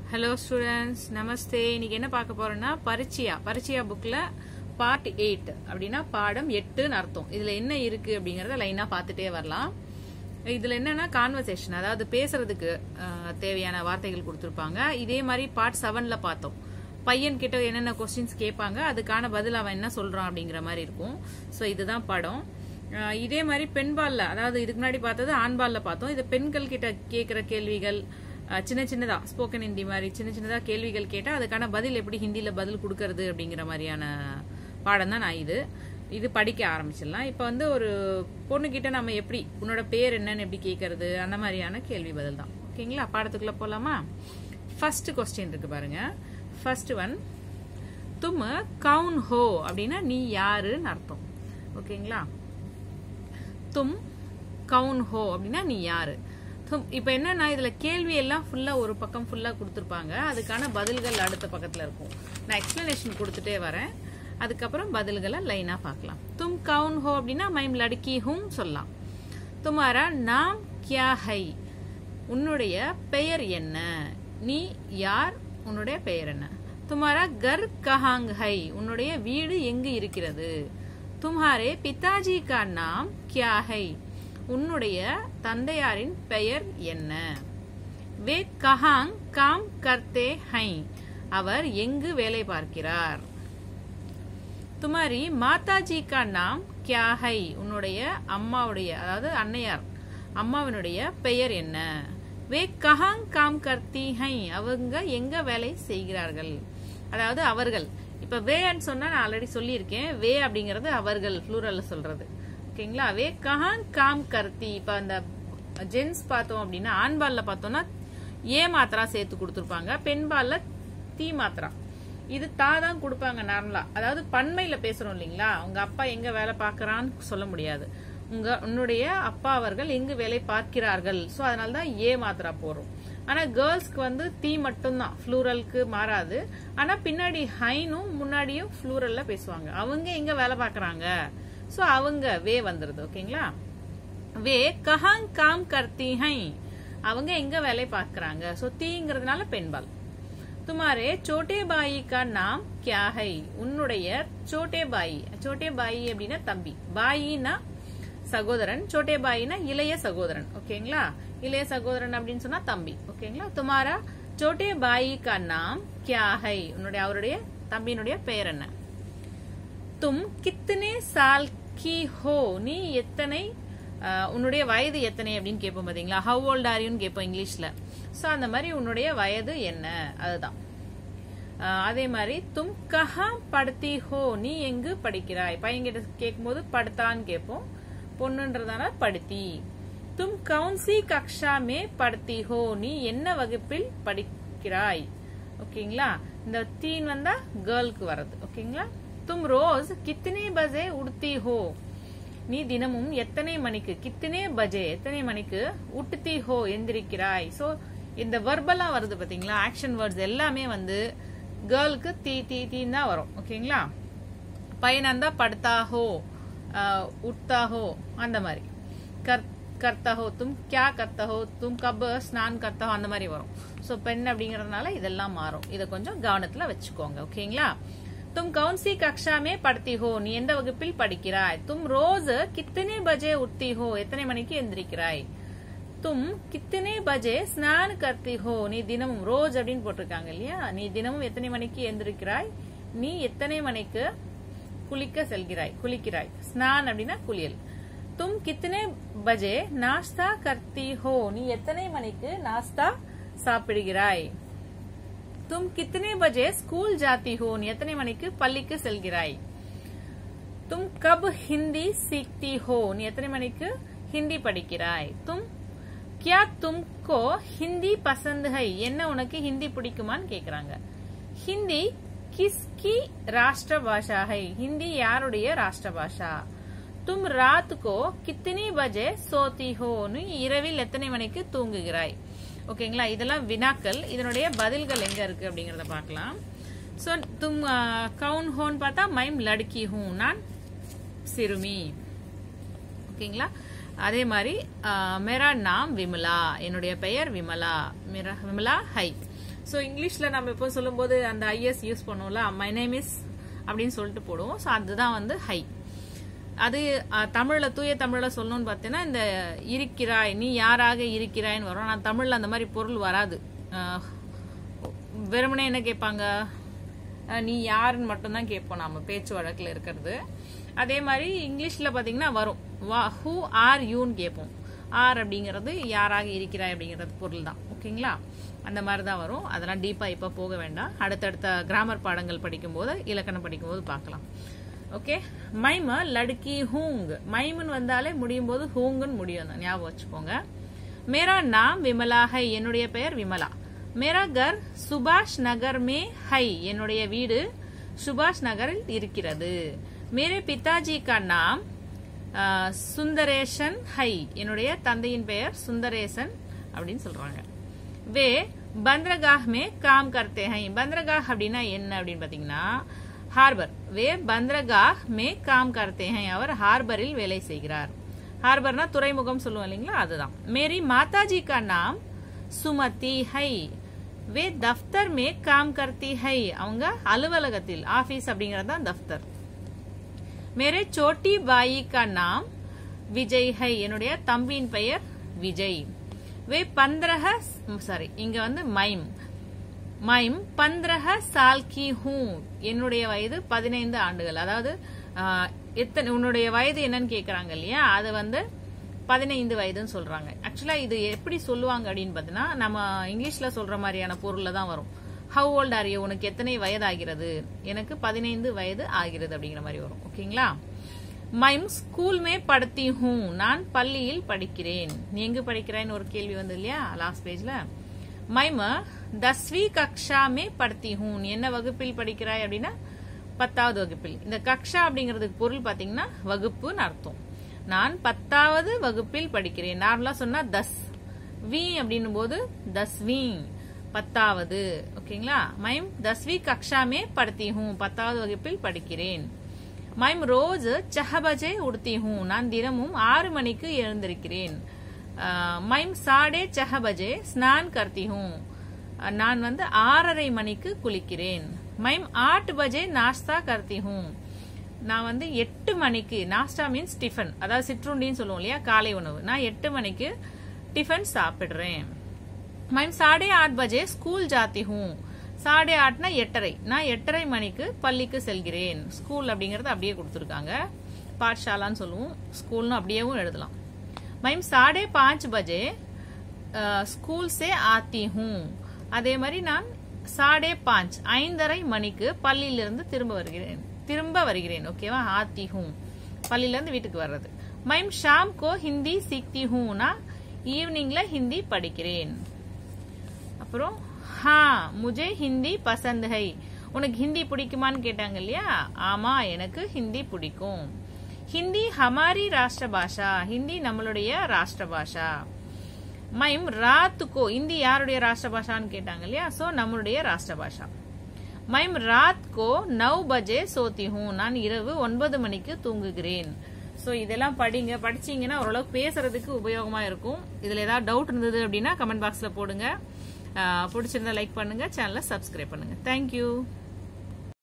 hello students நமஸ்தே இன்னைக்கு என்ன பார்க்க போறோம்னா பரிச்சையா பரிச்சையா புக்ல பார்ட் எயிட் அப்படின்னா பாடம் எட்டுன்னு அர்த்தம் இதுல என்ன இருக்கு அப்படிங்கறத லைனா பார்த்துட்டே வரலாம் இதுல என்னன்னா கான்வர்சேஷன் அதாவது பேசுறதுக்கு அஹ், தேவையான வார்த்தைகள் கொடுத்திருப்பாங்க இதே மாதிரி பார்ட் செவன்ல பார்த்தோம் பையன் கிட்ட என்னென்ன கொஸ்டின்ஸ் கேட்பாங்க அதுக்கான பதில் அவன் என்ன சொல்றான் அப்படிங்கிற மாதிரி இருக்கும் ஸோ இதுதான் படம் அஹ், இதே மாதிரி பெண்பால்ல அதாவது இதுக்கு முன்னாடி பார்த்தது ஆண்பால்ல பார்த்தோம் இது பெண்கள் கிட்ட கேட்கிற கேள்விகள் அஹ், சின்ன சின்னதா ஸ்போக்கன் ஹிந்தி மாதிரி சின்ன சின்னதா கேள்விகள் கேட்டா அதுக்கான பதில் எப்படி ஹிந்தில பதில் கொடுக்கறது அப்படிங்கிற மாதிரியான பாடம் தான் நான் இது இது படிக்க ஆரம்பிச்சிடலாம் இப்போ வந்து ஒரு பொண்ணுகிட்ட நம்ம எப்படி உன்னோட பேர் என்னன்னு எப்படி கேட்கறது அந்த மாதிரியான கேள்வி பதில் தான் ஓகேங்களா பாடத்துக்குள்ள போலாமா ஃபர்ஸ்ட் கொஸ்டின் இருக்கு பாருங்க ஃபர்ஸ்ட் ஒன் தும் கவுன் ஹோ அப்படின்னா நீ யாருன்னு அர்த்தம் ஓகேங்களா தும் கவுன் ஹோ அப்படின்னா நீ யாரு தும் இப்போ என்னன்னா இதுல கேள்வி எல்லாம் ஃபுல்லா ஒரு பக்கம் ஃபுல்லா கொடுத்துருப்பாங்க அதுக்கான பதில்கள் அடுத்த பக்கத்துல இருக்கும் நான் எக்ஸ்பிளனேஷன் கொடுத்துட்டே வரேன் அதுக்கப்புறம் பதில்களை லைனா பார்க்கலாம் தும் கவுன் ஹோ அப்படின்னா மைம் லடுக்கி ஹூம் சொல்லலாம் துமாரா நாம் கியா ஹை உன்னுடைய பெயர் என்ன நீ யார் உன்னுடைய பெயர் என்ன துமாரா கர் கஹாங் ஹை உன்னுடைய வீடு எங்கு இருக்கிறது தும்ஹாரே பிதாஜி கா நாம் கியா ஹை உன்னுடைய தந்தையாரின் பெயர் என்ன வே கஹாங் காம் கர்த்தே ஹை அவர் எங்கு வேலை பார்க்கிறார் துமாரி மாதாஜி கா நாம் கியா ஹை உன்னுடைய அம்மாவுடைய அதாவது அன்னையார் அம்மாவினுடைய பெயர் என்ன வே கஹாங் காம் கர்த்தி ஹை அவங்க எங்க வேலை செய்கிறார்கள் அதாவது அவர்கள் இப்ப வேன்னு சொன்னா நான் ஆல்ரெடி சொல்லியிருக்கேன் வே அப்படிங்கறது அவர்கள் ப்ளூரல்ல சொல்றது ஓகேங்களா வே கஹாங் காம் கர்த்தி இப்ப அந்த ஜென்ஸ் பார்த்தோம் அப்படின்னா ஆண்பால்ல பார்த்தோம்னா ஏ மாத்திரா சேர்த்து கொடுத்துருப்பாங்க பெண்பால்ல தீ மாத்திரா இது தா தான் கொடுப்பாங்க நார்மலா அதாவது பண்மையில பேசுறோம் இல்லைங்களா உங்க அப்பா எங்க வேலை பார்க்கறான்னு சொல்ல முடியாது உங்க உன்னுடைய அப்பா அவர்கள் எங்கு வேலை பார்க்கிறார்கள் சோ அதனால தான் ஏ மாத்திரா போறோம் ஆனா கேர்ள்ஸ்க்கு வந்து தீ மட்டும்தான் ஃப்ளூரலுக்கு மாறாது ஆனா பின்னாடி ஹைனும் முன்னாடியும் ஃப்ளூரல்ல பேசுவாங்க அவங்க எங்க வேலை பார்க்கறாங்க சோ அவங்க வே வந்துருது ஓகேங்களா வே கஹாங் காம் கர்த்தி ஹை அவங்க எங்க வேலை பார்க்கறாங்க சோ தீங்கிறதுனால பெண்பால் துமாரே சோட்டே பாயி கா நாம் கியா ஹை உன்னுடைய சோட்டே பாயி சோட்டே பாயி அப்படின்னா தம்பி பாயினா சகோதரன் சோட்டே பாயினா இளைய சகோதரன் ஓகேங்களா இளைய சகோதரன் அப்படின்னு சொன்னா தம்பி ஓகேங்களா துமாரா சோட்டே பாயி கா நாம் கியா ஹை உன்னுடைய அவருடைய தம்பியினுடைய பெயர் என்ன தும் கித்தனே சால் கி ஹோ நீ எத்தனை அஹ், உன்னுடைய வயது எத்தனை அப்படின்னு கேட்போம் பாத்தீங்களா ஹவ் ஓல்ட் ஆர் யூன்னு கேட்போம் இங்கிலீஷ்ல சோ அந்த மாதிரி உன்னுடைய வயது என்ன அதுதான் அஹ், அதே மாதிரி தும் கஹா படுத்தி ஹோ நீ எங்கு படிக்கிறாய் பையன்கிட்ட கேட்கும்போது படுத்தான்னு கேட்போம் பொண்ணுன்றதால படுத்தி தும் கவுன்சி கக்ஷா மே படுத்தி ஹோ நீ என்ன வகுப்பில் படிக்கிறாய் ஓகேங்களா இந்த தீன் வந்தா கேர்ளுக்கு வர்றது ஓகேங்களா தும் ரோஸ் கித்தனை பஜே உடுத்தி ஹோ நீ தினமும் எத்தனை மணிக்கு கித்தனை பஜே எத்தனை மணிக்கு உட்டுத்தி ஹோ எந்திரிக்கிறாய் சோ இந்த வெர்பலா வருது பாத்தீங்களா ஆக்ஷன் வேர்ட்ஸ் எல்லாமே வந்து கேர்ளுக்கு தீ தீ தீன்னு தான் வரும் ஓகேங்களா பையனா இருந்தா படுத்தா ஹோ அஹ், உட்தா ஹோ அந்த மாதிரி கர் கர்த்தா ஹோ தும் கியா கர்த்தா ஹோ தும் கப் ஸ்நான் கர்த்தா ஹோ அந்த மாதிரி வரும் சோ பெண் அப்படிங்கறதுனால இதெல்லாம் மாறும் இதை கொஞ்சம் கவனத்துல வச்சுக்கோங்க ஓகேங்களா தும் கவுன்சி கக்ஷா மே படுத்தி ஹோ நீ எந்த வகுப்பில் படிக்கிறாய் தும் ரோஸ் கித்தனை பஜே உட்தி ஹோ எத்தனை மணிக்கு எந்திரிக்கிறாய் தும் கித்தனை பஜே ஸ்நான் கர்த்தி ஹோ நீ தினமும் ரோஸ் அப்படின்னு போட்டிருக்காங்க இல்லையா நீ தினமும் எத்தனை மணிக்கு எந்திரிக்கிறாய் நீ எத்தனை மணிக்கு குளிக்க செல்கிறாய் குளிக்கிறாய் ஸ்நான் அப்படின்னா குளியல் தும் கித்தனை பஜே நாஸ்தா கர்த்தி ஹோ நீ எத்தனை மணிக்கு நாஸ்தா சாப்பிடுகிறாய் தும் கித்தனை பஜே ஸ்கூல் ஜாத்தி ஹோ நீ எத்தனை மணிக்கு பள்ளிக்கு செல்கிறாய் தும் கப் ஹிந்தி சீக்தி ஹோ நீ எத்தனை மணிக்கு ஹிந்தி படிக்கிறாய் தும் கியா தும்கோ ஹிந்தி பசந்த் ஹை என்ன உனக்கு ஹிந்தி பிடிக்குமான்னு கேக்குறாங்க ஹிந்தி கிஸ்கி ராஷ்டிர பாஷா ஹை ஹிந்தி யாருடைய ராஷ்டிர பாஷா தும் ராத் கோ கித்தனை பஜே சோத்தி ஹோ நீ இரவில் எத்தனை மணிக்கு தூங்குகிறாய் ஓகேங்களா இதெல்லாம் வினாக்கள் இதனுடைய பதில்கள் எங்க இருக்கு அப்படிங்கறத பார்க்கலாம் சோ தும் கவுன் ஹோன் பார்த்தா மைம் லடுக்கி ஹூ நான் சிறுமி ஓகேங்களா அதே மாதிரி ஆ, மேரா நாம் விமலா என்னுடைய பெயர் விமலா மேரா விமலா ஹை ஸோ இங்கிலீஷ்ல நம்ம இப்போ சொல்லும்போது அந்த ஐஎஸ் யூஸ் பண்ணுவோம்ல மை நேம் இஸ் அப்படின்னு சொல்லிட்டு போடுவோம் ஸோ அதுதான் வந்து ஹை அது அஹ், தமிழ்ல தூய தமிழ்ல சொல்லணும்னு பார்த்தீங்கன்னா இந்த இருக்கிறாய் நீ யாராக இருக்கிறாய்ன்னு வரும் நான் தமிழ்ல அந்த மாதிரி பொருள் வராது அஹ், வெறுமனே என்ன கேட்பாங்க அஹ், நீ யாருன்னு மட்டும்தான் கேட்போம் நாம பேச்சு வழக்கில் இருக்கிறது அதே மாதிரி இங்கிலீஷ்ல பாத்தீங்கன்னா வரும் வா ஹூ ஆர் யூன்னு கேட்போம் ஆர் அப்படிங்கிறது யாராக இருக்கிறாய் அப்படிங்கிறது பொருள் தான் ஓகேங்களா அந்த மாதிரி தான் வரும் அதெல்லாம் டீப்பா இப்ப போக வேண்டாம் அடுத்தடுத்த கிராமர் பாடங்கள் படிக்கும்போது இலக்கணம் படிக்கும்போது பார்க்கலாம் ஓகே மைம லடுக்கி ஹூங் மைமுன்னு வந்தாலே முடியும் போது ஹூங்குன்னு முடியும் தான் ஞாபகம் வச்சுக்கோங்க மேரா நாம் விமலா ஹை என்னுடைய பெயர் விமலா மேரா கர் சுபாஷ் நகர் மே ஹை என்னுடைய வீடு சுபாஷ் நகரில் இருக்கிறது மேரே பிதாஜி கா நாம் ஆ, சுந்தரேசன் ஹை என்னுடைய தந்தையின் பெயர் சுந்தரேசன் அப்படின்னு சொல்றாங்க வே பந்திரகாஹ் மே காம் கர்த்தே ஹை பந்திரகாஹ் அப்படின்னா என்ன அப்படின்னு பாத்தீங்கன்னா ஹார்பர் வே பந்திரகாஹ் மே காம் கர்த்தே ஹை அவர் ஹார்பரில் வேலை செய்கிறார் ஹார்பர்னா துறைமுகம் சொல்லுவோம் இல்லைங்களா அதுதான் மேரி மாதாஜி கா நாம் சுமதி ஹை வே தஃப்தர் மே காம் கர்த்தி ஹை அவங்க அலுவலகத்தில் ஆபீஸ் அப்படிங்கறது தான் தஃப்தர் மேரே சோட்டி பாயி கா நாம் விஜய் ஹை என்னுடைய தம்பியின் பெயர் விஜய் வே பந்திரஹ சாரி இங்க வந்து மைம் மைம் பந்திரஹ சால் கி ஹூ என்னுடைய வயது பதினைந்து ஆண்டுகள் அதாவது ஆஹ், எத்தனை உன்னுடைய வயது என்னன்னு கேக்குறாங்க இல்லையா அது வந்து பதினைந்து வயதுன்னு சொல்றாங்க ஆக்சுவலா இது எப்படி சொல்லுவாங்க அப்படின்னு பார்த்தீங்கன்னா நம்ம இங்கிலீஷ்ல சொல்ற மாதிரியான பொருள்ல தான் வரும் ஹவு ஓல்ட் ஆர் யூ உனக்கு எத்தனை வயது ஆகிறது எனக்கு பதினைந்து வயது ஆகிறது அப்படிங்கிற மாதிரி வரும் ஓகேங்களா மைம் ஸ்கூல் மே படுத்தி ஹூ நான் பள்ளியில் படிக்கிறேன் நீ எங்க படிக்கிறேன்னு ஒரு கேள்வி வந்து இல்லையா லாஸ்ட் பேஜ்ல மைம தஸ்வி கக்ஷா மே படுத்தி ஹூ நீ என்ன வகுப்பில் படிக்கிறாய் அப்படின்னா பத்தாவது வகுப்பில் இந்த கக்ஷா அப்படிங்கிறதுக்கு பொருள் பாத்தீங்கன்னா வகுப்புன்னு அர்த்தம் நான் பத்தாவது வகுப்பில் படிக்கிறேன் நார்மலா சொன்னா தஸ் வி அப்படின்னும் போது தஸ்வி பத்தாவது ஓகேங்களா மைம் தஸ்வி கக்ஷா மே படுத்தி ஹூ பத்தாவது வகுப்பில் படிக்கிறேன் மைம் ரோஸ் சஹ பஜே உடுத்தி ஹூ நான் தினமும் ஆறு மணிக்கு எழுந்திருக்கிறேன் அஹ், மைம் சாடே சஹ பஜே ஸ்நான் கர்த்தி ஹூ அஹ், நான் வந்து ஆறரை மணிக்கு குளிக்கிறேன் மைம் ஆட் பஜே நாஸ்தா கர்த்தி ஹூ நான் வந்து எட்டு மணிக்கு நாஸ்டா மீன்ஸ் டிஃபன் அதாவது சிற்றுண்டின்னு சொல்லுவோம் இல்லையா காலை உணவு நான் எட்டு மணிக்கு டிஃபன் சாப்பிடுறேன் मैम साढ़े आठ बजे स्कूल जाती हूँ சாடே ஆட்னா எட்டரை நான் எட்டரை மணிக்கு பள்ளிக்கு செல்கிறேன் ஸ்கூல் அப்படிங்கறது அப்படியே கொடுத்துருக்காங்க பாட்ஷாலான்னு சொல்லுவோம் ஸ்கூல்னு அப்படியேவும் எழுதலாம் மைம் சாடே பாஞ்ச் பஜே அஹ், ஸ்கூல் சே ஆத்தி ஹூ அதே மாதிரி நான் சாடே பாஞ்ச் ஐந்தரை மணிக்கு பள்ளியிலிருந்து திரும்ப வருகிறேன் திரும்ப வருகிறேன் ஓகேவா ஆத்தி ஹூ பள்ளியில இருந்து வீட்டுக்கு வர்றது மைம் ஷாம் கோ ஹிந்தி சீக்தி ஹூ நான் ஈவினிங்ல ஹிந்தி படிக்கிறேன் அப்புறம் ஹா முஜே ஹிந்தி பசந்த் ஹை உனக்கு ஹிந்தி பிடிக்குமான்னு கேட்டாங்க இல்லையா ஆமா எனக்கு ஹிந்தி பிடிக்கும் ஹிந்தி ஹமாரி ராஷ்டிர பாஷா ஹிந்தி நம்மளுடைய ராஷ்டிர பாஷா மைம் ராத்துக்கோ ஹிந்தி யாருடைய ராஷ்டிர பாஷான்னு கேட்டாங்க இல்லையா சோ நம்மளுடைய ராஷ்டிர பாஷா மைம் ராத் கோ நவ் பஜே சோத்தி ஹூ நான் இரவு ஒன்பது மணிக்கு தூங்குகிறேன் சோ இதெல்லாம் படிங்க படிச்சீங்கன்னா ஓரளவுக்கு பேசுறதுக்கு உபயோகமா இருக்கும் இதுல ஏதாவது டவுட் இருந்தது அப்படின்னா கமெண்ட் பாக்ஸ்ல போடுங்க ஆஹ் பிடிச்சிருந்தா லைக் பண்ணுங்க சேனலை சப்ஸ்கிரைப் பண்ணுங்க தேங்க்யூ